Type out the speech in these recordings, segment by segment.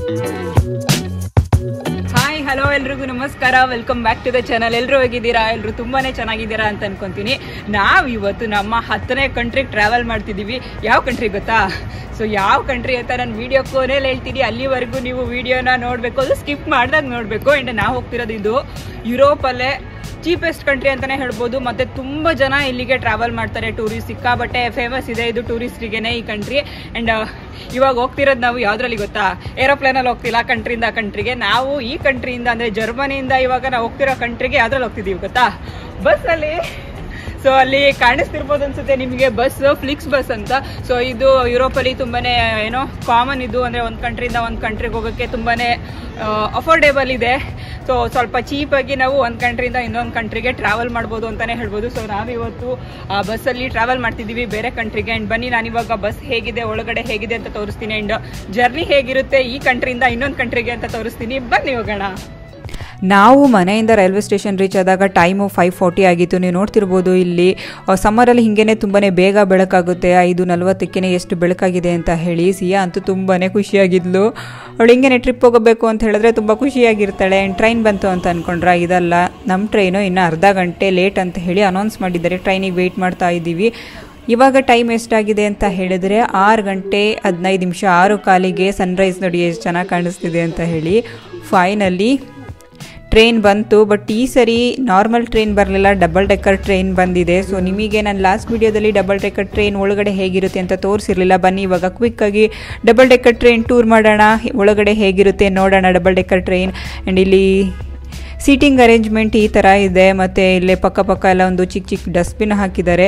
Hi hello ಎಲ್ರಿಗೂ ನಮಸ್ಕಾರ welcome back to the channel ಎಲ್ಲರೂ ಹೋಗಿದ್ದೀರಾ ಎಲ್ಲರೂ ತುಂಬಾನೇ ಚೆನ್ನಾಗಿದ್ದೀರಾ ಅಂತ ಅನ್ಕೊಂತೀನಿ ನಾವು ಇವತ್ತು ನಮ್ಮ ಹತ್ತನೇ ಕಂಟ್ರಿಗೆ ಟ್ರಾವೆಲ್ ಮಾಡ್ತಿದ್ದೀವಿ ಯಾವ ಕಂಟ್ರಿ ಗೊತ್ತಾ ಸೊ ಯಾವ ಕಂಟ್ರಿ ಅಂತ ನಾನು ವಿಡಿಯೋ ಕೊನೆಯಲ್ಲಿ ಹೇಳ್ತೀನಿ ಅಲ್ಲಿವರೆಗೂ ನೀವು ವಿಡಿಯೋನ ನೋಡಬೇಕು ಅದು ಸ್ಕಿಪ್ ಮಾಡ್ದಾಗ ನೋಡಬೇಕು ಆ್ಯಂಡ್ ನಾವು ಹೋಗ್ತಿರೋದು ಇದು ಯುರೋಪಲ್ಲೇ ಚೀಪೆಸ್ಟ್ ಕಂಟ್ರಿ ಅಂತಾನೆ ಹೇಳ್ಬೋದು ಮತ್ತೆ ತುಂಬಾ ಜನ ಇಲ್ಲಿಗೆ ಟ್ರಾವೆಲ್ ಮಾಡ್ತಾರೆ ಟೂರಿಸ್ಟ್ ಸಿಕ್ಕಾಬಟ್ಟೆ ಫೇಮಸ್ ಇದೆ ಇದು ಟೂರಿಸ್ಟ್ರಿಗೆನೆ ಈ ಕಂಟ್ರಿ ಅಂಡ್ ಇವಾಗ ಹೋಗ್ತಿರೋದು ನಾವು ಯಾವ್ದ್ರಲ್ಲಿ ಗೊತ್ತಾ ಏರೋಪ್ಲೇನಲ್ಲಿ ಹೋಗ್ತಿಲ್ಲ ಕಂಟ್ರಿಯಿಂದ ಕಂಟ್ರಿಗೆ ನಾವು ಈ ಕಂಟ್ರಿಯಿಂದ ಅಂದ್ರೆ ಜರ್ಮನಿಯಿಂದ ಇವಾಗ ನಾವು ಹೋಗ್ತಿರೋ ಕಂಟ್ರಿಗೆ ಯಾವ್ದ್ರಲ್ಲಿ ಹೋಗ್ತಿದೀವಿ ಗೊತ್ತಾ ಬಸ್ಸಲ್ಲಿ ಸೊ ಅಲ್ಲಿ ಕಾಣಿಸ್ತಿರ್ಬೋದು ಅನ್ಸುತ್ತೆ ನಿಮಗೆ ಬಸ್ ಫ್ಲಿಕ್ಸ್ ಬಸ್ ಅಂತ ಸೊ ಇದು ಯುರೋಪಲ್ಲಿ ತುಂಬಾನೇ ಏನೋ ಕಾಮನ್ ಇದು ಅಂದ್ರೆ ಒಂದು ಕಂಟ್ರಿಯಿಂದ ಒಂದು ಕಂಟ್ರಿಗೆ ಹೋಗೋಕ್ಕೆ ತುಂಬಾನೇ ಅಫೋರ್ಡೇಬಲ್ ಇದೆ ಸೊ ಸ್ವಲ್ಪ ಚೀಪಾಗಿ ನಾವು ಒಂದು ಕಂಟ್ರಿಯಿಂದ ಇನ್ನೊಂದು ಕಂಟ್ರಿಗೆ ಟ್ರಾವೆಲ್ ಮಾಡ್ಬೋದು ಅಂತಾನೆ ಹೇಳ್ಬೋದು ಸೊ ನಾವಿವತ್ತು ಆ ಬಸ್ಸಲ್ಲಿ ಟ್ರಾವೆಲ್ ಮಾಡ್ತಿದ್ದೀವಿ ಬೇರೆ ಕಂಟ್ರಿಗೆ ಆ್ಯಂಡ್ ಬನ್ನಿ ನಾನಿವಾಗ ಬಸ್ ಹೇಗಿದೆ ಒಳಗಡೆ ಹೇಗಿದೆ ಅಂತ ತೋರಿಸ್ತೀನಿ ಆ್ಯಂಡ್ ಜರ್ನಿ ಹೇಗಿರುತ್ತೆ ಈ ಕಂಟ್ರಿಯಿಂದ ಇನ್ನೊಂದು ಕಂಟ್ರಿಗೆ ಅಂತ ತೋರಿಸ್ತೀನಿ ಬನ್ನಿ ಹೋಗೋಣ ನಾವು ಮನೆಯಿಂದ ರೈಲ್ವೆ ಸ್ಟೇಷನ್ ರೀಚ್ ಆದಾಗ ಟೈಮು ಫೈವ್ ಫೋರ್ಟಿ ಆಗಿತ್ತು ನೀವು ನೋಡ್ತಿರ್ಬೋದು ಇಲ್ಲಿ ಸಮ್ಮರಲ್ಲಿ ಹಿಂಗೇನೆ ತುಂಬಾ ಬೇಗ ಬೆಳಕಾಗುತ್ತೆ ಐದು ನಲ್ವತ್ತಕ್ಕೇ ಎಷ್ಟು ಬೆಳಕಾಗಿದೆ ಅಂತ ಹೇಳಿ ಸಿಯಾ ಅಂತೂ ತುಂಬಾ ಖುಷಿಯಾಗಿದ್ಲು ಅವಳು ಹಿಂಗೇನೆ ಟ್ರಿಪ್ ಹೋಗಬೇಕು ಅಂತ ಹೇಳಿದ್ರೆ ತುಂಬ ಖುಷಿಯಾಗಿರ್ತಾಳೆ ಆ್ಯಂಡ್ ಟ್ರೈನ್ ಬಂತು ಅಂತ ಅಂದ್ಕೊಂಡ್ರೆ ಇದಲ್ಲ ನಮ್ಮ ಟ್ರೈನು ಇನ್ನು ಅರ್ಧ ಗಂಟೆ ಲೇಟ್ ಅಂತ ಹೇಳಿ ಅನೌನ್ಸ್ ಮಾಡಿದ್ದಾರೆ ಟ್ರೈನಿಗೆ ವೆಯ್ಟ್ ಮಾಡ್ತಾ ಇದ್ದೀವಿ ಇವಾಗ ಟೈಮ್ ಎಷ್ಟಾಗಿದೆ ಅಂತ ಹೇಳಿದ್ರೆ ಆರು ಗಂಟೆ ಹದಿನೈದು ನಿಮಿಷ ಆರು ಕಾಲಿಗೆ ಸನ್ರೈಸ್ ನೋಡಿ ಎಷ್ಟು ಚೆನ್ನಾಗಿ ಕಾಣಿಸ್ತಿದೆ ಅಂತ ಹೇಳಿ ಫೈನಲಿ ಟ್ರೈನ್ ಬಂತು ಬಟ್ ಈ ಸರಿ ನಾರ್ಮಲ್ ಟ್ರೈನ್ ಬರಲಿಲ್ಲ ಡಬಲ್ ಡೆಕ್ಕರ್ ಟ್ರೈನ್ ಬಂದಿದೆ ಸೊ ನಿಮಗೆ ನಾನು ಲಾಸ್ಟ್ ವಿಡಿಯೋದಲ್ಲಿ ಡಬಲ್ ಡೆಕ್ಕರ್ ಟ್ರೈನ್ ಒಳಗಡೆ ಹೇಗಿರುತ್ತೆ ಅಂತ ತೋರಿಸಿರಲಿಲ್ಲ ಬನ್ನಿ ಇವಾಗ ಕ್ವಿಕ್ಕಾಗಿ ಡಬಲ್ ಡೆಕ್ಕರ್ ಟ್ರೈನ್ ಟೂರ್ ಮಾಡೋಣ ಒಳಗಡೆ ಹೇಗಿರುತ್ತೆ ನೋಡೋಣ ಡಬಲ್ ಡೆಕ್ಕರ್ ಟ್ರೈನ್ ಆ್ಯಂಡ್ ಇಲ್ಲಿ ಸೀಟಿಂಗ್ ಅರೇಂಜ್ಮೆಂಟ್ ಈ ಥರ ಇದೆ ಮತ್ತು ಇಲ್ಲೇ ಪಕ್ಕ ಪಕ್ಕ ಎಲ್ಲ ಒಂದು ಚಿಕ್ಕ ಚಿಕ್ಕ ಡಸ್ಟ್ಬಿನ್ ಹಾಕಿದ್ದಾರೆ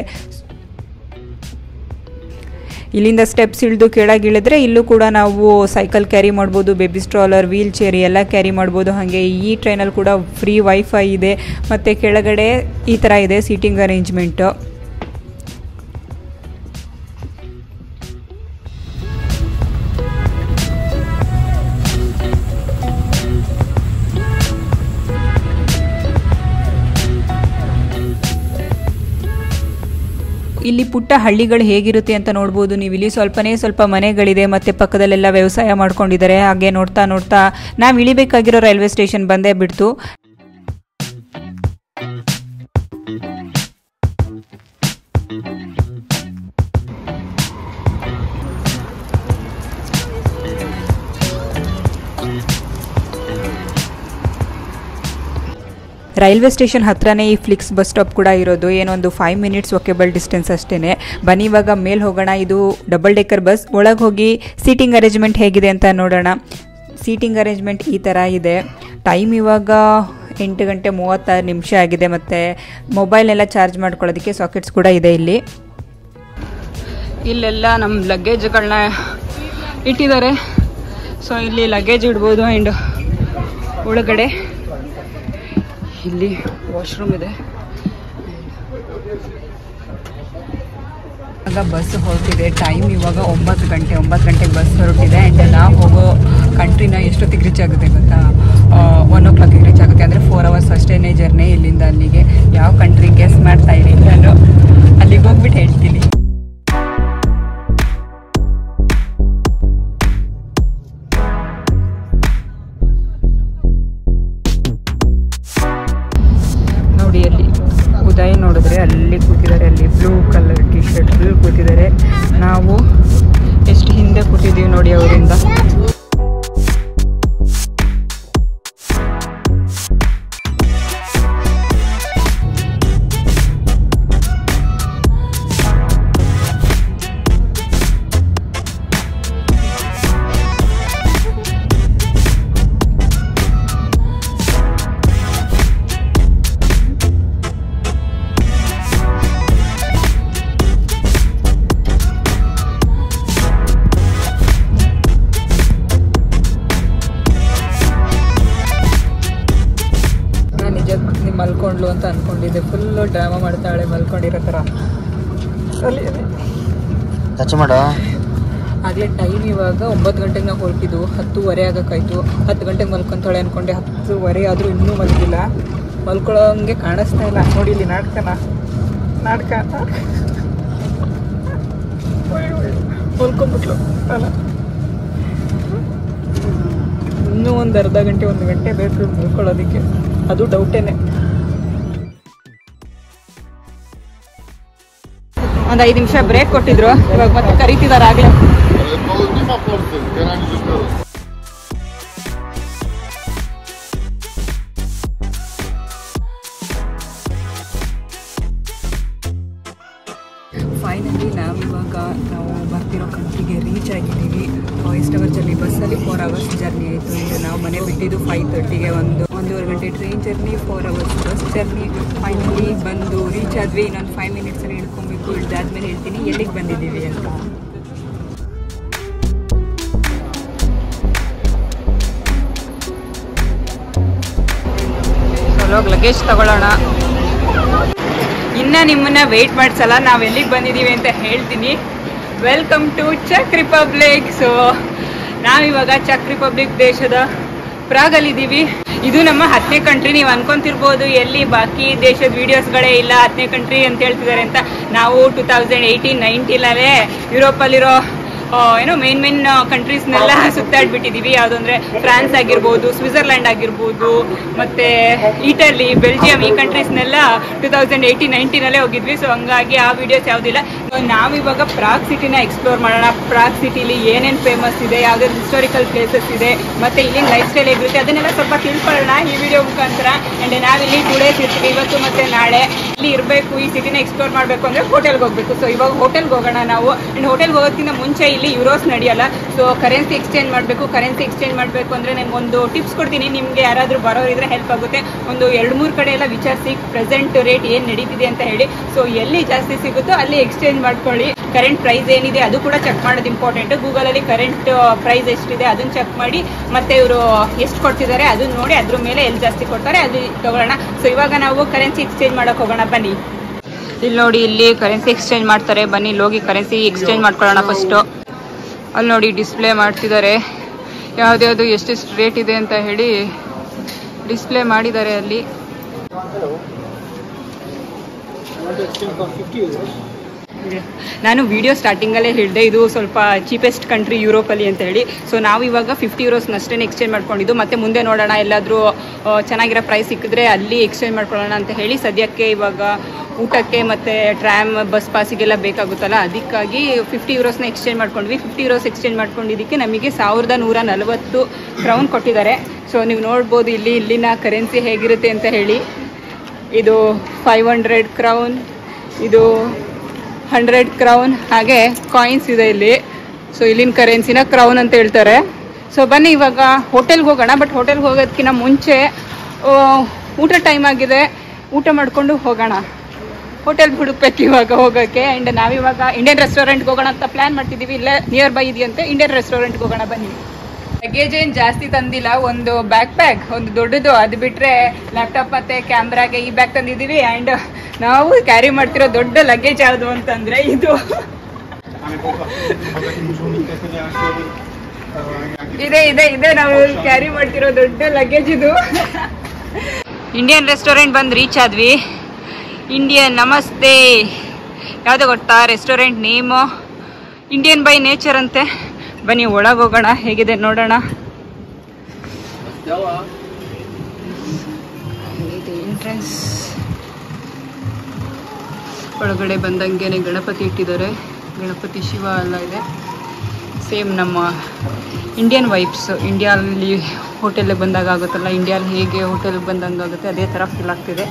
ಇಲ್ಲಿಂದ ಸ್ಟೆಪ್ಸ್ ಇಳಿದು ಕೆಳಗಿಳಿದ್ರೆ ಇಲ್ಲೂ ಕೂಡ ನಾವು ಸೈಕಲ್ ಕ್ಯಾರಿ ಮಾಡ್ಬೋದು ಬೇಬಿ ಸ್ಟ್ರಾಲರ್ ವೀಲ್ ಚೇರ್ ಎಲ್ಲ ಕ್ಯಾರಿ ಮಾಡ್ಬೋದು ಹಾಗೆ ಈ ಟ್ರೈನಲ್ಲಿ ಕೂಡ ಫ್ರೀ ವೈಫೈ ಇದೆ ಮತ್ತು ಕೆಳಗಡೆ ಈ ಥರ ಇದೆ ಸೀಟಿಂಗ್ ಅರೇಂಜ್ಮೆಂಟು ಇಲ್ಲಿ ಪುಟ್ಟ ಹಳ್ಳಿಗಳು ಹೇಗಿರುತ್ತೆ ಅಂತ ನೋಡ್ಬೋದು ನೀವು ಇಲ್ಲಿ ಸ್ವಲ್ಪನೇ ಸ್ವಲ್ಪ ಮನೆಗಳಿದೆ ಮತ್ತು ಪಕ್ಕದಲ್ಲೆಲ್ಲ ವ್ಯವಸಾಯ ಮಾಡ್ಕೊಂಡಿದ್ದಾರೆ ಹಾಗೆ ನೋಡ್ತಾ ನೋಡ್ತಾ ನಾವು ಇಳಿಬೇಕಾಗಿರೋ ರೈಲ್ವೆ ಸ್ಟೇಷನ್ ಬಂದೇ ಬಿಡ್ತು ರೈಲ್ವೆ ಸ್ಟೇಷನ್ ಹತ್ರನೇ ಈ ಫ್ಲಿಕ್ಸ್ ಬಸ್ ಸ್ಟಾಪ್ ಕೂಡ ಇರೋದು ಏನೊಂದು ಫೈವ್ ಮಿನಿಟ್ಸ್ ವಾಕೆಬಲ್ ಡಿಸ್ಟೆನ್ಸ್ ಅಷ್ಟೇ ಬನ್ನಿ ಇವಾಗ ಮೇಲೆ ಹೋಗೋಣ ಇದು ಡಬಲ್ ಡೆಕ್ಕರ್ ಬಸ್ ಒಳಗೆ ಹೋಗಿ ಸೀಟಿಂಗ್ ಅರೇಂಜ್ಮೆಂಟ್ ಹೇಗಿದೆ ಅಂತ ನೋಡೋಣ ಸೀಟಿಂಗ್ ಅರೇಂಜ್ಮೆಂಟ್ ಈ ಥರ ಇದೆ ಟೈಮ್ ಇವಾಗ ಎಂಟು ಗಂಟೆ ಮೂವತ್ತಾರು ನಿಮಿಷ ಆಗಿದೆ ಮತ್ತು ಮೊಬೈಲ್ನೆಲ್ಲ ಚಾರ್ಜ್ ಮಾಡ್ಕೊಳ್ಳೋದಕ್ಕೆ ಸಾಕೆಟ್ಸ್ ಕೂಡ ಇದೆ ಇಲ್ಲಿ ಇಲ್ಲೆಲ್ಲ ನಮ್ಮ ಲಗೇಜ್ಗಳನ್ನ ಇಟ್ಟಿದ್ದಾರೆ ಸೊ ಇಲ್ಲಿ ಲಗೇಜ್ ಇಡ್ಬೋದು ಆ್ಯಂಡ್ ಒಳಗಡೆ ಇಲ್ಲಿ ವಾಶ್ರೂಮ್ ಇದೆ ಇವಾಗ ಬಸ್ ಹೊರಟಿದೆ ಟೈಮ್ ಇವಾಗ ಒಂಬತ್ತು ಗಂಟೆ ಒಂಬತ್ತು ಗಂಟೆಗೆ ಬಸ್ ಹೊರಟಿದೆ ಆ್ಯಂಡ್ ನಾವು ಹೋಗೋ ಕಂಟ್ರಿನ ಎಷ್ಟೊತ್ತಿಗೆ ರೀಚ್ ಆಗುತ್ತೆ ಗೊತ್ತಾ ಒನ್ ಓ ಕ್ಲಾಕಿಗೆ ರೀಚ್ ಆಗುತ್ತೆ ಅಂದರೆ ಫೋರ್ ಅವರ್ಸ್ ಅಷ್ಟೇ ಜರ್ನಿ ಇಲ್ಲಿಂದ ಅಲ್ಲಿಗೆ ಯಾವ ಕಂಟ್ರಿ ಗೆಸ್ ಮಾಡ್ತಾ ಇರಿ ನಾನು ಅಲ್ಲಿಗೆ ಹೋಗ್ಬಿಟ್ಟು ಹೇಳ್ತೀನಿ ನೋಡಿ ಅಲ್ಲಿ ಉದಯ್ ನೋಡಿದ್ರೆ ಅಲ್ಲಿ ಕೂತಿದ್ದಾರೆ ಅಲ್ಲಿ ಬ್ಲೂ ಕಲರ್ ಟಿ ಶರ್ಟ್ ಕೂತಿದ್ದಾರೆ ನಾವು ಎಷ್ಟು ಹಿಂದೆ ಕೂತಿದ್ದೀವಿ ನೋಡಿ ಅವರಿಂದ ನಾನು ನಿಜ ನೀವು ಮಲ್ಕೊಂಡ್ಲು ಅಂತ ಅನ್ಕೊಂಡಿದ್ದೆ ಫುಲ್ಲು ಡ್ರಾಮಾ ಮಾಡ್ತಾಳೆ ಮಲ್ಕೊಂಡಿರೋ ಥರ ಅಲ್ಲಿ ಟಚ್ ಮಾಡು ಆಗಲೇ ಟೈಮ್ ಇವಾಗ ಒಂಬತ್ತು ಗಂಟೆಗೆ ನಾವು ಹೊರಟಿದ್ದು ಹತ್ತುವರೆ ಆಗೋಕ್ಕಾಯ್ತು ಹತ್ತು ಗಂಟೆಗೆ ಮಲ್ಕೊಂತಾಳೆ ಅಂದ್ಕೊಂಡೆ ಹತ್ತುವರೆ ಆದರೂ ಇನ್ನೂ ಮಲಗಿಲ್ಲ ಮಲ್ಕೊಳ್ಳೋಂಗೆ ಕಾಣಿಸ್ತಾ ಇಲ್ಲ ನೋಡಿ ಇಲ್ಲಿ ನಾಟಕನ ನಾಟಕ ಮಲ್ಕೊಂಬಿಟ್ಲು ಅಲ್ಲ ಇನ್ನೊಂದು ಅರ್ಧ ಗಂಟೆ ಒಂದು ಗಂಟೆ ಬೇಕು ಮುಳ್ಕೊಳ್ಳೋದಕ್ಕೆ ಅದು ಡೌಟೇನೆ ಒಂದು ಐದು ನಿಮಿಷ ಬ್ರೇಕ್ ಕೊಟ್ಟಿದ್ರು ಇವಾಗ ಮತ್ತೆ ಕರೀತಿದ್ದಾರೆ ಆಗಲೇ Ale to nie ma porty, generalnie rzecz biorąc. Finally ನಾವಿವಾಗ ನಾವು ಬರ್ತಿರೋ ಕಂಟ್ರಿಗೆ ರೀಚ್ ಆಗಿದ್ದೀವಿ ಎಷ್ಟು ಅವರ್ ಜರ್ನಿ ಬಸ್ಸಲ್ಲಿ ಫೋರ್ ಅವರ್ಸ್ ಜರ್ನಿ ಆಯಿತು ಈಗ ನಾವು ಮನೆ ಬಿಟ್ಟಿದ್ದು ಫೈವ್ ತರ್ಟಿಗೆ ಒಂದು ಒಂದೂವರೆ ಗಂಟೆ train journey four hours bus journey finally ಬಂದು ರೀಚ್ ಆದ್ವಿ ಇನ್ನೊಂದು ಫೈವ್ ಮಿನಿಟ್ಸಲ್ಲಿ ಇಳ್ಕೊಬೇಕು ಇಳ್ದಾದ್ಮೇಲೆ ಹೇಳ್ತೀನಿ ಎಲ್ಲಿಗೆ ಬಂದಿದ್ದೀವಿ ಅಂತ ಸಲೋಗಿ ಲಗೇಜ್ ತಗೊಳ್ಳೋಣ ಇನ್ನ ನಿಮ್ಮನ್ನ ವೇಟ್ ಮಾಡ್ಸಲ್ಲ ನಾವು ಎಲ್ಲಿಗೆ ಬಂದಿದ್ದೀವಿ ಅಂತ ಹೇಳ್ತೀನಿ ವೆಲ್ಕಮ್ ಟು ಚೆಕ್ ರಿಪಬ್ಲಿಕ್ ಸೊ ನಾವಿವಾಗ ಚೆಕ್ ರಿಪಬ್ಲಿಕ್ ದೇಶದ ಪ್ರಾಗಲ್ಲಿದ್ದೀವಿ ಇದು ನಮ್ಮ ಹತ್ತನೇ ಕಂಟ್ರಿ ನೀವು ಅನ್ಕೊಂತಿರ್ಬೋದು ಎಲ್ಲಿ ಬಾಕಿ ದೇಶದ ವಿಡಿಯೋಸ್ಗಳೇ ಇಲ್ಲ ಹತ್ತನೇ ಕಂಟ್ರಿ ಅಂತ ಹೇಳ್ತಿದ್ದಾರೆ ಅಂತ ನಾವು ಟೂ ತೌಸಂಡ್ ಏಯ್ಟೀನ್ ನೈನ್ಟೀನಲ್ಲೇ ಯುರೋಪಲ್ಲಿರೋ ಆ, ಏನೋ ಮೇನ್ ಮೇನ್ ಕಂಟ್ರೀಸ್ನೆಲ್ಲ ಸುತ್ತಾಡ್ಬಿಟ್ಟಿದೀವಿ ಯಾವುದು ಅಂದ್ರೆ ಫ್ರಾನ್ಸ್ ಆಗಿರ್ಬೋದು ಸ್ವಿಟ್ಜರ್ಲ್ಯಾಂಡ್ ಆಗಿರ್ಬೋದು ಮತ್ತೆ ಇಟಲಿ ಬೆಲ್ಜಿಯಂ ಈ ಕಂಟ್ರೀಸ್ನೆಲ್ಲ ಟೂ ತೌಸಂಡ್ ಏಯ್ಟೀನ್ ನೈನ್ಟೀನಲ್ಲೇ ಹೋಗಿದ್ವಿ ಸೊ ಹಂಗಾಗಿ ಆ ವಿಡಿಯೋಸ್ ಯಾವುದಿಲ್ಲ ಸೊ ನಾವಿವಾಗ ಪ್ರಾಗ್ ಸಿಟಿನ ಎಕ್ಸ್ಪ್ಲೋರ್ ಮಾಡೋಣ ಪ್ರಾಗ್ ಸಿಟಿಲಿ ಏನೇನು ಫೇಮಸ್ ಇದೆ ಯಾವ್ದಾದ್ರು ಹಿಸ್ಟಾರಿಕಲ್ ಪ್ಲೇಸಸ್ ಇದೆ ಮತ್ತೆ ಇಲ್ಲಿನ ಲೈಫ್ ಸ್ಟೈಲ್ ಹೇಗಿರುತ್ತೆ ಅದನ್ನೆಲ್ಲ ಸ್ವಲ್ಪ ತಿಳ್ಕೊಳ್ಳೋಣ ಈ ವಿಡಿಯೋ ಮುಖಾಂತರ ಅಂಡ್ ನಾವಿಲ್ಲಿ ಟೂ ಡೇಸ್ ಇರ್ತೀವಿ ಇವತ್ತು ಮತ್ತೆ ನಾಳೆ ಇಲ್ಲಿ ಇರಬೇಕು ಈ ಸಿಟಿನ ಎಕ್ಸ್ಪ್ಲೋರ್ ಮಾಡಬೇಕು ಅಂದ್ರೆ ಹೋಟೆಲ್ಗೆ ಹೋಗ್ಬೇಕು ಸೊ ಇವಾಗ ಹೋಟೆಲ್ಗೆ ಹೋಗೋಣ ನಾವು ಅಂಡ್ ಹೋಟೆಲ್ಗೆ ಹೋಗೋದಕ್ಕಿಂತ ಮುಂಚೆ ಇಲ್ಲಿ ಯುರೋಸ್ ನಡೆಯಲ್ಲ ಸೊ ಕರೆನ್ಸಿ ಎಕ್ಸ್ಚೇಂಜ್ ಮಾಡಬೇಕು ಕರೆನ್ಸಿ ಎಕ್ಸ್ಚೇಂಜ್ ಮಾಡಬೇಕು ಅಂದ್ರೆ ನಿಮ್ಗೆ ಒಂದು ಟಿಪ್ಸ್ ಕೊಡ್ತೀನಿ ನಿಮಗೆ ಯಾರಾದರೂ ಬರೋರಿದ್ರೆ ಹೆಲ್ಪ್ ಆಗುತ್ತೆ ಒಂದು ಎರಡು ಮೂರು ಕಡೆ ಎಲ್ಲ ವಿಚಾರಿಸಿ ಪ್ರೆಸೆಂಟ್ ರೇಟ್ ಏನು ನಡೀತಿದೆ ಅಂತ ಹೇಳಿ ಸೊ ಎಲ್ಲಿ ಜಾಸ್ತಿ ಸಿಗುತ್ತೋ ಅಲ್ಲಿ ಎಕ್ಸ್ಚೇಂಜ್ ಮಾಡ್ಕೊಳ್ಳಿ ಕರೆಂಟ್ ಪ್ರೈಸ್ ಏನಿದೆ ಅದು ಕೂಡ ಚೆಕ್ ಮಾಡೋದು ಇಂಪಾರ್ಟೆಂಟ್ ಗೂಗಲಲ್ಲಿ ಕರೆಂಟ್ ಪ್ರೈಸ್ ಎಷ್ಟಿದೆ ಅದನ್ನ ಚೆಕ್ ಮಾಡಿ ಮತ್ತೆ ಇವರು ಎಷ್ಟು ಕೊಡ್ತಿದ್ದಾರೆ ಅದನ್ನ ನೋಡಿ ಅದ್ರ ಮೇಲೆ ಎಲ್ಲಿ ಜಾಸ್ತಿ ಕೊಡ್ತಾರೆ ಅದು ತಗೊಳ್ಳೋಣ ಸೊ ಇವಾಗ ನಾವು ಕರೆನ್ಸಿ ಎಕ್ಸ್ಚೇಂಜ್ ಮಾಡಕ್ ಹೋಗೋಣ ಬನ್ನಿ ಇಲ್ಲಿ ನೋಡಿ ಇಲ್ಲಿ ಕರೆನ್ಸಿ ಎಕ್ಸ್ಚೇಂಜ್ ಮಾಡ್ತಾರೆ ಬನ್ನಿ ಇಲ್ಲಿ ಹೋಗಿ ಕರೆನ್ಸಿ ಎಕ್ಸ್ಚೇಂಜ್ ಮಾಡ್ಕೊಳ್ಳೋಣ ಫಸ್ಟು ಅಲ್ಲಿ ನೋಡಿ ಡಿಸ್ಪ್ಲೇ ಮಾಡ್ತಿದ್ದಾರೆ ಯಾವ್ದ್ಯಾವ್ದು ಎಷ್ಟೆಷ್ಟು ರೇಟ್ ಇದೆ ಅಂತ ಹೇಳಿ ಡಿಸ್ಪ್ಲೇ ಮಾಡಿದ್ದಾರೆ ಅಲ್ಲಿ ನಾನು ವಿಡಿಯೋ ಸ್ಟಾರ್ಟಿಂಗಲ್ಲೇ ಹೇಳಿದೆ ಇದು ಸ್ವಲ್ಪ ಚೀಪೆಸ್ಟ್ ಕಂಟ್ರಿ ಯುರೋಪಲ್ಲಿ ಅಂತ ಹೇಳಿ ಸೊ ನಾವು ಇವಾಗ ಫಿಫ್ಟಿ ಯೂರೋಸ್ನಷ್ಟೇ ಎಕ್ಸ್ಚೇಂಜ್ ಮಾಡ್ಕೊಂಡಿದ್ದು ಮತ್ತೆ ಮುಂದೆ ನೋಡೋಣ ಎಲ್ಲಾದರೂ ಚೆನ್ನಾಗಿರೋ ಪ್ರೈಸ್ ಸಿಕ್ಕಿದ್ರೆ ಅಲ್ಲಿ ಎಕ್ಸ್ಚೇಂಜ್ ಮಾಡ್ಕೊಳ್ಳೋಣ ಅಂತ ಹೇಳಿ ಸದ್ಯಕ್ಕೆ ಇವಾಗ ಊಟಕ್ಕೆ ಮತ್ತು ಟ್ರಾಮ್ ಬಸ್ ಪಾಸಿಗೆಲ್ಲ ಬೇಕಾಗುತ್ತಲ್ಲ ಅದಕ್ಕಾಗಿ ಫಿಫ್ಟಿ ಯೂರೋಸ್ನ ಎಕ್ಸ್ಚೇಂಜ್ ಮಾಡ್ಕೊಂಡ್ವಿ ಫಿಫ್ಟಿ ಯೂರೋಸ್ ಎಕ್ಸ್ಚೇಂಜ್ ಮಾಡ್ಕೊಂಡಿದ್ದಕ್ಕೆ ನಮಗೆ ಸಾವಿರದ ನೂರ ನಲವತ್ತು ಕ್ರೌನ್ ಕೊಟ್ಟಿದ್ದಾರೆ ಸೊ ನೀವು ನೋಡ್ಬೋದು ಇಲ್ಲಿ ಇಲ್ಲಿನ ಕರೆನ್ಸಿ ಹೇಗಿರುತ್ತೆ ಅಂತ ಹೇಳಿ ಇದು ಫೈವ್ ಹಂಡ್ರೆಡ್ ಕ್ರೌನ್ ಇದು ಹಂಡ್ರೆಡ್ ಕ್ರೌನ್ ಹಾಗೆ ಕಾಯಿನ್ಸ್ ಇದೆ ಇಲ್ಲಿ ಸೊ ಇಲ್ಲಿನ ಕರೆನ್ಸಿನ ಕ್ರೌನ್ ಅಂತ ಹೇಳ್ತಾರೆ ಸೊ ಬನ್ನಿ ಇವಾಗ ಹೋಟೆಲ್ಗೆ ಹೋಗೋಣ ಬಟ್ ಹೋಟೆಲ್ಗೆ ಹೋಗೋದಕ್ಕಿಂತ ಮುಂಚೆ ಆ, ಊಟ ಟೈಮ್ ಆಗಿದೆ ಊಟ ಮಾಡಿಕೊಂಡು ಹೋಗೋಣ ಹೋಟೆಲ್ ಹುಡುಕ್ಬೇಕು ಇವಾಗ ಹೋಗೋಕ್ಕೆ ಆ್ಯಂಡ್ ನಾವಿವಾಗ ಇಂಡಿಯನ್ ರೆಸ್ಟೋರೆಂಟ್ಗೆ ಹೋಗೋಣ ಅಂತ ಪ್ಲ್ಯಾನ್ ಮಾಡ್ತಿದ್ದೀವಿ ಇಲ್ಲೇ ನಿಯರ್ ಬೈ ಇದೆಯಂತೆ ಇಂಡಿಯನ್ ರೆಸ್ಟೋರೆಂಟ್ಗೆ ಹೋಗೋಣ ಬನ್ನಿ ಲಗೇಜ್ ಏನು ಜಾಸ್ತಿ ತಂದಿಲ್ಲ ಒಂದು ಬ್ಯಾಕ್ ಪ್ಯಾಕ್ ಒಂದು ದೊಡ್ಡದು ಅದು ಬಿಟ್ಟರೆ ಲ್ಯಾಪ್ಟಾಪ್ ಮತ್ತು ಕ್ಯಾಮ್ರಾಗೆ ಈ ಬ್ಯಾಗ್ ತಂದಿದ್ದೀವಿ ಆ್ಯಂಡ್ ನಾವು ಕ್ಯಾರಿ ಮಾಡ್ತಿರೋ ದೊಡ್ಡ ಲಗೇಜ್ ಯಾವುದು ಅಂತಂದರೆ ಇದು ಇದೆ ಇದೆ ಇದೆ ನಾವು ಕ್ಯಾರಿ ಮಾಡ್ತಿರೋ ದೊಡ್ಡ ಲಗೇಜ್ ಇದು ಇಂಡಿಯನ್ ರೆಸ್ಟೋರೆಂಟ್ ಬಂದು ರೀಚ್ ಆದ್ವಿ ಇಂಡಿಯನ್ ನಮಸ್ತೆ ಯಾವುದು ಗೊತ್ತಾ restaurant name Indian by nature ಅಂತೆ ಬನ್ನಿ ಒಳಗೆ ಹೋಗೋಣ ಹೇಗಿದೆ ನೋಡೋಣ ಎಂಟ್ರೆನ್ಸ್ ಒಳಗಡೆ ಬಂದಂಗೆನೆ ಗಣಪತಿ ಇಟ್ಟಿದ್ದಾರೆ ಗಣಪತಿ ಶಿವ ಎಲ್ಲ ಇದೆ ಸೇಮ್ ನಮ್ಮ ಇಂಡಿಯನ್ ವೈಬ್ಸ್ ಇಂಡಿಯಾದಲ್ಲಿ ಹೋಟೆಲ್ಗೆ ಬಂದಾಗ ಆಗುತ್ತಲ್ಲ ಇಂಡಿಯಾದಲ್ಲಿ ಹೇಗೆ ಹೋಟೆಲ್ಗೆ ಬಂದಂಗೆ ಆಗುತ್ತೆ ಅದೇ ಥರ ಫೀಲ್ ಆಗ್ತಿದೆ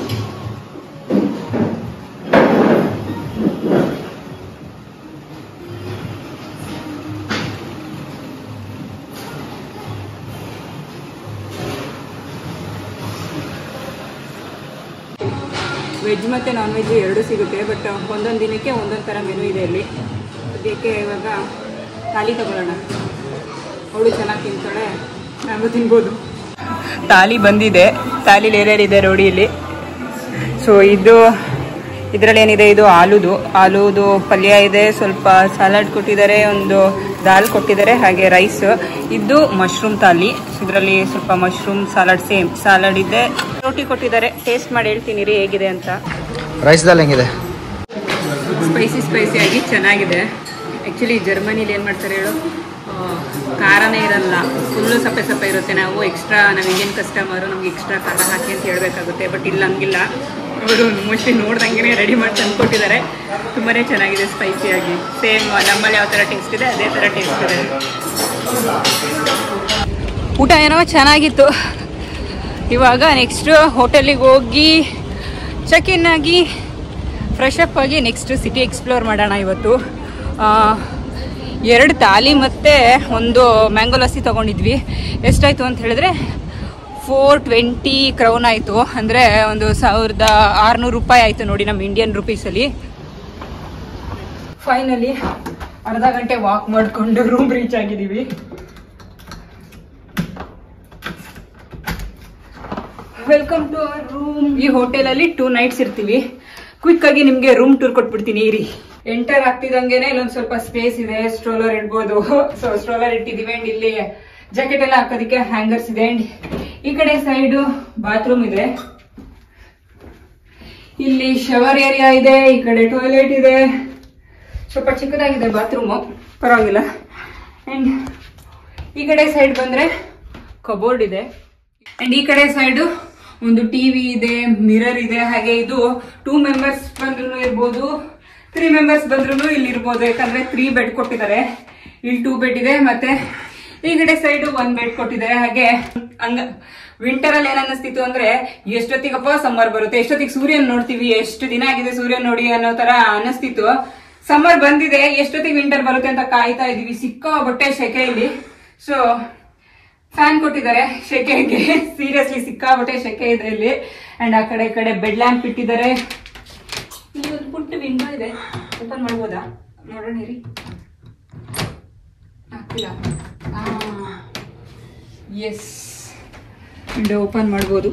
ವೆಜ್ ಮತ್ತು ನಾನ್ ವೆಜ್ ಎರಡೂ ಸಿಗುತ್ತೆ ಬಟ್ ಒಂದೊಂದು ದಿನಕ್ಕೆ ಒಂದೊಂದು ಥರ ಮೆನು ಇದೆ ಇಲ್ಲಿ ಅದಕ್ಕೆ ಇವಾಗ ತಾಲಿ ತಗೊಳ್ಳೋಣ ಅವಳು ಚೆನ್ನಾಗಿ ತಿಂತಾಳೆ ನಾವು ತಿನ್ಬೋದು ತಾಲಿ ಬಂದಿದೆ ತಾಲಿಲಿ ಏನೇನಿದೆ ನೋಡಿ ಇಲ್ಲಿ ಸೊ ಇದು ಇದರಲ್ಲಿ ಏನಿದೆ ಇದು ಆಲೂದು ಆಲೂದು ಪಲ್ಯ ಇದೆ ಸ್ವಲ್ಪ ಸಲಾಡ್ ಕೊಟ್ಟಿದ್ದಾರೆ ಒಂದು ದಾಲ್ ಕೊಟ್ಟಿದ್ದಾರೆ ಹಾಗೆ ರೈಸ್ ಇದು ಮಶ್ರೂಮ್ ತಾಲಿ ಇದರಲ್ಲಿ ಸ್ವಲ್ಪ ಮಶ್ರೂಮ್ ಸಲಾಡ್ ಸೇಮ್ ಸಲಾಡ್ ಇದೆ ರೋಟಿ ಕೊಟ್ಟಿದ್ದಾರೆ ಟೇಸ್ಟ್ ಮಾಡಿ ಹೇಳ್ತೀನಿ ರೀ ಹೇಗಿದೆ ಅಂತ ರೈಸ್ ದಾಲ್ ಹೆಂಗಿದೆ ಸ್ಪೈಸಿ ಸ್ಪೈಸಿ ಆಗಿ ಚೆನ್ನಾಗಿದೆ ಆ್ಯಕ್ಚುಲಿ ಜರ್ಮನಿಲಿ ಏನು ಮಾಡ್ತಾರೆ ಹೇಳು ಆ, ಖಾರನೇ ಇರಲ್ಲ ಫುಲ್ಲು ಸಪ್ಪೆ ಸಪ್ಪೆ ಇರುತ್ತೆ ನಾವು ಎಕ್ಸ್ಟ್ರಾ ನಾವು ಇಂಡಿಯನ್ ಕಸ್ಟಮರು ನಮ್ಗೆ ಎಕ್ಸ್ಟ್ರಾ ಖಾರ ಹಾಕಿ ಅಂತ ಹೇಳಬೇಕಾಗುತ್ತೆ ಬಟ್ ಇಲ್ಲ ಹಂಗಿಲ್ಲ ಅವರು ಮೋಸ್ಟ್ಲಿ ನೋಡ್ದಂಗೆ ರೆಡಿ ಮಾಡಿ ತಂದ್ಕೊಟ್ಟಿದ್ದಾರೆ ತುಂಬಾ ಚೆನ್ನಾಗಿದೆ ಸ್ಪೈಸಿಯಾಗಿ ಸೇಮ್ ನಮ್ಮಲ್ಲಿ ಯಾವ ಥರ ಟೇಸ್ಟ್ ಇದೆ ಅದೇ ಥರ ಟೇಸ್ಟ್ ಇದೆ ಊಟ ಏನೋ ಚೆನ್ನಾಗಿತ್ತು ಇವಾಗ ನೆಕ್ಸ್ಟ್ ಹೋಟೆಲಿಗೆ ಹೋಗಿ ಚೆಕ್ ಇನ್ ಆಗಿ ಫ್ರೆಶ್ ಅಪ್ ಆಗಿ ನೆಕ್ಸ್ಟ್ ಸಿಟಿ ಎಕ್ಸ್ಪ್ಲೋರ್ ಮಾಡೋಣ ಇವತ್ತು ಆ, ಎರಡು ತಾಲಿ ಮತ್ತು ಒಂದು ಮ್ಯಾಂಗೋ ಲಸ್ಸಿ ತೊಗೊಂಡಿದ್ವಿ ಎಷ್ಟಾಯಿತು ಅಂತ ಹೇಳಿದ್ರೆ ಫೋರ್ ಟ್ವೆಂಟಿ ಕ್ರೌನ್ ಆಯಿತು ಅಂದರೆ ಒಂದು ಸಾವಿರದ ಆರುನೂರು ರೂಪಾಯಿ ಆಯಿತು ನೋಡಿ ನಮ್ಮ ಇಂಡಿಯನ್ ರುಪೀಸಲ್ಲಿ ಫೈನಲಿ ಅರ್ಧ ಗಂಟೆ ವಾಕ್ ಮಾಡಿಕೊಂಡು ರೂಮ್ ರೀಚ್ ಆಗಿದ್ದೀವಿ ವೆಲ್ಕಮ್ ಟು ಅವರ್ ರೂಮ್ ಈ ಹೋಟೆಲ್ ಅಲ್ಲಿ ಟೂ ನೈಟ್ಸ್ ಇರ್ತೀವಿ ಕ್ವಿಕ್ ಆಗಿ ನಿಮ್ಗೆ ರೂಮ್ ಟೂರ್ ಕೊಟ್ಬಿಡ್ತೀನಿ ಇರಿ ಎಂಟರ್ ಆಗ್ತಿದಂಗೆನೆ ಇಲ್ಲೊಂದ್ ಸ್ವಲ್ಪ ಸ್ಪೇಸ್ ಇದೆ ಸ್ಟ್ರೋಲರ್ ಇಡ್ಬೋದು ಸೊ ಸ್ಟ್ರೋಲರ್ ಇಟ್ಟಿದೀವಿ ಅಂಡ್ ಇಲ್ಲಿ ಜಾಕೆಟ್ ಎಲ್ಲ ಹಾಕೋದಕ್ಕೆ ಹ್ಯಾಂಗರ್ಸ್ ಇದೆ ಅಂಡ್ ಈ ಕಡೆ ಸೈಡ್ ಬಾತ್ರೂಮ್ ಇದೆ ಇಲ್ಲಿ ಶವರ್ ಏರಿಯಾ ಇದೆ ಈ ಕಡೆ ಟಾಯ್ಲೆಟ್ ಇದೆ ಸ್ವಲ್ಪ ಚಿಕ್ಕದಾಗಿದೆ ಬಾತ್ರೂಮು ಪರವಾಗಿಲ್ಲ ಅಂಡ್ ಈ ಕಡೆ ಸೈಡ್ ಬಂದ್ರೆ ಕಬೋರ್ಡ್ ಇದೆ ಅಂಡ್ ಈ ಕಡೆ ಸೈಡ್ ಒಂದು ಟಿವಿ ಇದೆ ಮಿರರ್ ಇದೆ ಹಾಗೆ ಇದು ಟೂ ಮೆಂಬರ್ಸ್ ಬಂದ್ರು ಇರ್ಬೋದು ತ್ರೀ ಮೆಂಬರ್ಸ್ ಬಂದ್ರು ಇಲ್ಲಿ ಇರ್ಬೋದು ಯಾಕಂದ್ರೆ ತ್ರೀ ಬೆಡ್ ಕೊಟ್ಟಿದ್ದಾರೆ ಇಲ್ಲಿ ಟೂ ಬೆಡ್ ಇದೆ ಮತ್ತೆ ಈ ಕಡೆ ಸೈಡ್ ಒಂದ್ ಬೆಡ್ ಕೊಟ್ಟಿದ್ದಾರೆ ಹಾಗೆ ಹಂಗ ವಿಂಟರ್ ಅಲ್ಲಿ ಏನ್ ಅನ್ನಿಸ್ತಿತ್ತು ಅಂದ್ರೆ ಎಷ್ಟೊತ್ತಿಗಪ್ಪ ಸಮ್ಮರ್ ಬರುತ್ತೆ ಎಷ್ಟೊತ್ತಿಗೆ ಸೂರ್ಯನ್ ನೋಡ್ತೀವಿ ಎಷ್ಟು ದಿನ ಆಗಿದೆ ಸೂರ್ಯನ್ ನೋಡಿ ಅನ್ನೋ ತರ ಅನಿಸ್ತಿತ್ತು ಸಮ್ಮರ್ ಬಂದಿದೆ ಎಷ್ಟೊತ್ತಿಗೆ ವಿಂಟರ್ ಬರುತ್ತೆ ಅಂತ ಕಾಯ್ತಾ ಇದೀವಿ ಸಿಕ್ಕಾಬಟ್ಟೆ ಶೆಕೆ ಇಲ್ಲಿ ಸೊ ಫ್ಯಾನ್ ಕೊಟ್ಟಿದ್ದಾರೆ ಶೆಕೆಗೆ ಸೀರಿಯಸ್ಲಿ ಸಿಕ್ಕಾಬಟ್ಟೆ ಶೆಕೆ ಇದೆ ಇಲ್ಲಿ ಅಂಡ್ ಆ ಕಡೆ ಈ ಕಡೆ ಬೆಡ್ ಲ್ಯಾಂಪ್ ಇಟ್ಟಿದ್ದಾರೆ ಇಲ್ಲಿ ಒಂದು ಪುಟ್ಟ ವಿಂಡೋ ಇದೆ ಓಪನ್ ಮಾಡ್ಬೋದಾ ನೋಡೋಣ ಇರಿ ಆಗ್ತಿಲ್ಲ ಎಸ್ ವಿಂಡೋ ಓಪನ್ ಮಾಡ್ಬೋದು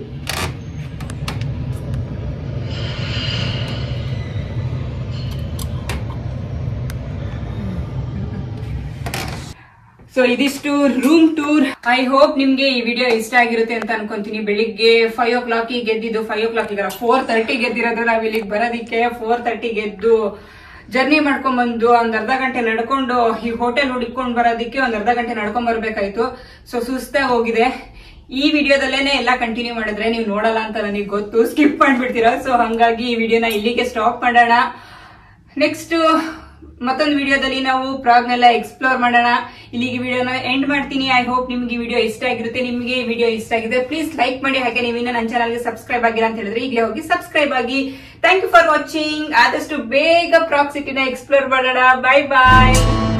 ಸೊ ಇದಿಷ್ಟು ರೂಮ್ ಟೂರ್ ಐ ಹೋಪ್ ನಿಮ್ಗೆ ಈ ವಿಡಿಯೋ ಇಷ್ಟ ಆಗಿರುತ್ತೆ ಅಂತ ಅನ್ಕೊಂತೀನಿ ಬೆಳಿಗ್ಗೆ ಫೈವ್ ಓ ಕ್ಲಾಕ್ ಗೆದ್ದಿದ್ದು ಫೈವ್ ಓ ಕ್ಲಾಕ್ ಈಗ ಫೋರ್ ತರ್ಟಿ ಗೆದ್ದಿರೋದು ನಾವ್ ಇಲ್ಲಿಗೆ ಬರೋದಿಕ್ಕೆ ಫೋರ್ ತರ್ಟಿ ಗೆದ್ದು ಜರ್ನಿ ಮಾಡ್ಕೊಂಡ್ ಬಂದು ಒಂದ್ ಅರ್ಧ ಗಂಟೆ ನಡ್ಕೊಂಡು ಈ ಹೋಟೆಲ್ ಹುಡುಕೊಂಡು ಬರೋದಿಕ್ಕೆ ಒಂದ್ ಅರ್ಧ ಗಂಟೆ ನಡ್ಕೊಂಡ್ ಬರ್ಬೇಕಾಯ್ತು ಸೊ ಸುಸ್ತಾಗಿ ಹೋಗಿದೆ ಈ ವಿಡಿಯೋದಲ್ಲೇನೆ ಎಲ್ಲ ಕಂಟಿನ್ಯೂ ಮಾಡಿದ್ರೆ ನೀವು ನೋಡಲ್ಲ ಅಂತ ನನಗೆ ಗೊತ್ತು ಸ್ಕಿಪ್ ಮಾಡ್ಬಿಡ್ತೀರಾ ಸೊ ಹಂಗಾಗಿ ಈ ವಿಡಿಯೋನ ಇಲ್ಲಿಗೆ ಸ್ಟಾಪ್ ಮಾಡೋಣ ನೆಕ್ಸ್ಟ್ ಮತ್ತೊಂದು ವಿಡಿಯೋದಲ್ಲಿ ನಾವು ಪ್ರಾಗ್ನೆಲ್ಲ ಎಕ್ಸ್ಪ್ಲೋರ್ ಮಾಡೋಣ ಇಲ್ಲಿಗೆ ವಿಡಿಯೋನ ಎಂಡ್ ಮಾಡ್ತೀನಿ ಐ ಹೋಪ್ ನಿಮ್ಗೆ ಈ ವಿಡಿಯೋ ಇಷ್ಟ ಆಗಿರುತ್ತೆ ನಿಮಗೆ ಈ ವಿಡಿಯೋ ಇಷ್ಟ ಆಗಿದೆ ಪ್ಲೀಸ್ ಲೈಕ್ ಮಾಡಿ ಹಾಗೆ ನೀವು ಇನ್ನ ನನ್ನ ಚಾನಲ್ಗೆ ಸಬ್ಸ್ಕ್ರೈಬ್ ಆಗಿಲ್ಲ ಅಂತ ಹೇಳಿದ್ರೆ ಈಗಲೇ ಹೋಗಿ ಸಬ್ಸ್ಕ್ರೈಬ್ ಆಗಿ ಥ್ಯಾಂಕ್ ಯು ಫಾರ್ ವಾಚಿಂಗ್ ಆದಷ್ಟು ಬೇಗ ಪ್ರಾಗ್ ಸಿಟಿನ ಎಕ್ಸ್ಪ್ಲೋರ್ ಮಾಡೋಣ ಬಾಯ್ ಬಾಯ್